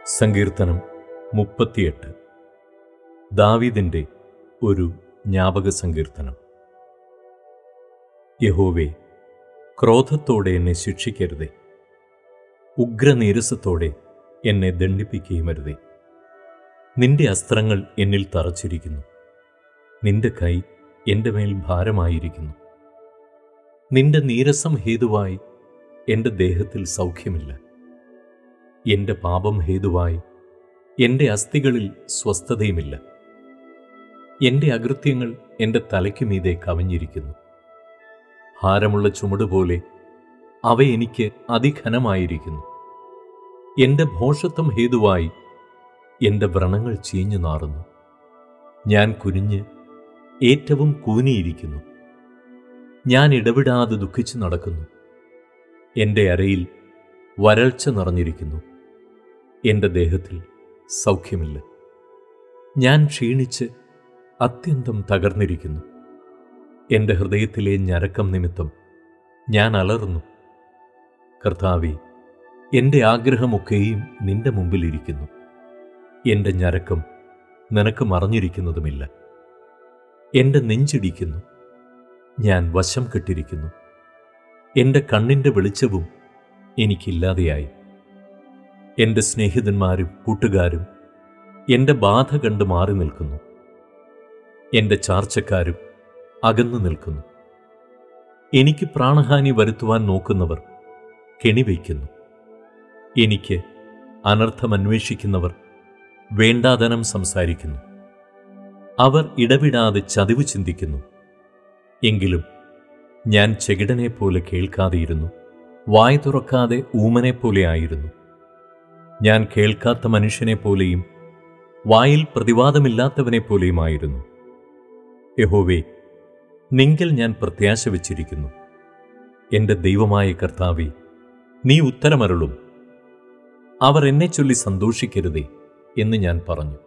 സങ്കീർത്തനം മുപ്പത്തിയെട്ട് ദാവീദിൻ്റെ ഒരു ജ്ഞാപക സങ്കീർത്തനം യഹോവേ ക്രോധത്തോടെ എന്നെ ശിക്ഷിക്കരുതേ ഉഗ്രനീരസത്തോടെ എന്നെ ദണ്ഡിപ്പിക്കുകയുമരുതേ നിന്റെ അസ്ത്രങ്ങൾ എന്നിൽ തറച്ചിരിക്കുന്നു നിന്റെ കൈ എൻ്റെ മേൽ ഭാരമായിരിക്കുന്നു നിന്റെ നീരസം ഹേതുവായി എൻ്റെ ദേഹത്തിൽ സൗഖ്യമില്ല എൻ്റെ പാപം ഹേതുവായി എൻ്റെ അസ്ഥികളിൽ സ്വസ്ഥതയുമില്ല എൻ്റെ അകൃത്യങ്ങൾ എൻ്റെ തലയ്ക്കു മീതെ കവിഞ്ഞിരിക്കുന്നു ഭാരമുള്ള ചുമടുപോലെ അവ എനിക്ക് അതിഘനമായിരിക്കുന്നു എൻ്റെ ഭോഷത്വം ഹേതുവായി എൻ്റെ വ്രണങ്ങൾ ചീഞ്ഞു നാറുന്നു ഞാൻ കുനിഞ്ഞ് ഏറ്റവും കൂനിയിരിക്കുന്നു ഞാൻ ഇടവിടാതെ ദുഃഖിച്ചു നടക്കുന്നു എൻ്റെ അരയിൽ വരൾച്ച നിറഞ്ഞിരിക്കുന്നു എൻ്റെ ദേഹത്തിൽ സൗഖ്യമില്ല ഞാൻ ക്ഷീണിച്ച് അത്യന്തം തകർന്നിരിക്കുന്നു എൻ്റെ ഹൃദയത്തിലെ ഞരക്കം നിമിത്തം ഞാൻ അലറുന്നു കർത്താവെ എൻ്റെ ആഗ്രഹമൊക്കെയും നിന്റെ മുമ്പിലിരിക്കുന്നു എൻ്റെ ഞരക്കം നിനക്ക് മറഞ്ഞിരിക്കുന്നതുമില്ല എൻ്റെ നെഞ്ചിടിക്കുന്നു ഞാൻ വശം കെട്ടിരിക്കുന്നു എൻ്റെ കണ്ണിൻ്റെ വെളിച്ചവും എനിക്കില്ലാതെയായി എൻ്റെ സ്നേഹിതന്മാരും കൂട്ടുകാരും എൻ്റെ ബാധ കണ്ട് മാറി നിൽക്കുന്നു എൻ്റെ ചാർച്ചക്കാരും അകന്നു നിൽക്കുന്നു എനിക്ക് പ്രാണഹാനി വരുത്തുവാൻ നോക്കുന്നവർ കെണിവയ്ക്കുന്നു എനിക്ക് അനർത്ഥമന്വേഷിക്കുന്നവർ വേണ്ടാതനം സംസാരിക്കുന്നു അവർ ഇടവിടാതെ ചതിവ് ചിന്തിക്കുന്നു എങ്കിലും ഞാൻ ചെകിടനെ പോലെ കേൾക്കാതെയിരുന്നു വായ തുറക്കാതെ ഊമനെ പോലെ ആയിരുന്നു ഞാൻ കേൾക്കാത്ത മനുഷ്യനെ പോലെയും വായിൽ പ്രതിവാദമില്ലാത്തവനെ പോലെയുമായിരുന്നു യഹോവേ നിങ്കിൽ ഞാൻ പ്രത്യാശ വച്ചിരിക്കുന്നു എൻ്റെ ദൈവമായ കർത്താവെ നീ ഉത്തരമരുളും അവർ എന്നെ ചൊല്ലി സന്തോഷിക്കരുതേ എന്ന് ഞാൻ പറഞ്ഞു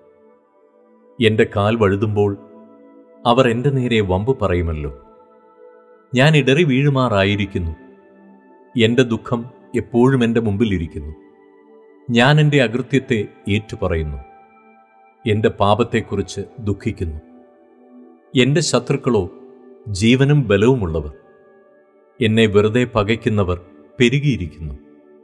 എൻ്റെ കാൽ വഴുതുമ്പോൾ അവർ എൻ്റെ നേരെ വമ്പ് പറയുമല്ലോ ഞാൻ ഇടറി വീഴുമാറായിരിക്കുന്നു എൻ്റെ ദുഃഖം എപ്പോഴും എൻ്റെ മുമ്പിലിരിക്കുന്നു ഞാൻ എൻ്റെ അകൃത്യത്തെ ഏറ്റുപറയുന്നു എൻ്റെ പാപത്തെക്കുറിച്ച് ദുഃഖിക്കുന്നു എൻ്റെ ശത്രുക്കളോ ജീവനും ബലവുമുള്ളവർ എന്നെ വെറുതെ പകയ്ക്കുന്നവർ പെരുകിയിരിക്കുന്നു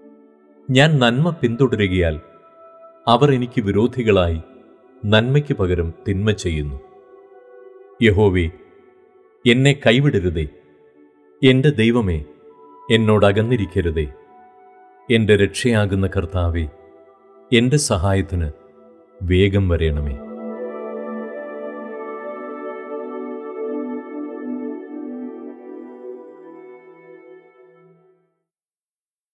ഞാൻ നന്മ പിന്തുടരുകയാൽ അവർ എനിക്ക് വിരോധികളായി നന്മയ്ക്ക് പകരം തിന്മ ചെയ്യുന്നു യഹോവേ എന്നെ കൈവിടരുതേ എൻ്റെ ദൈവമേ എന്നോടകന്നിരിക്കരുതേ എൻ്റെ രക്ഷയാകുന്ന കർത്താവേ എൻ്റെ സഹായത്തിന് വേഗം വരേണമേ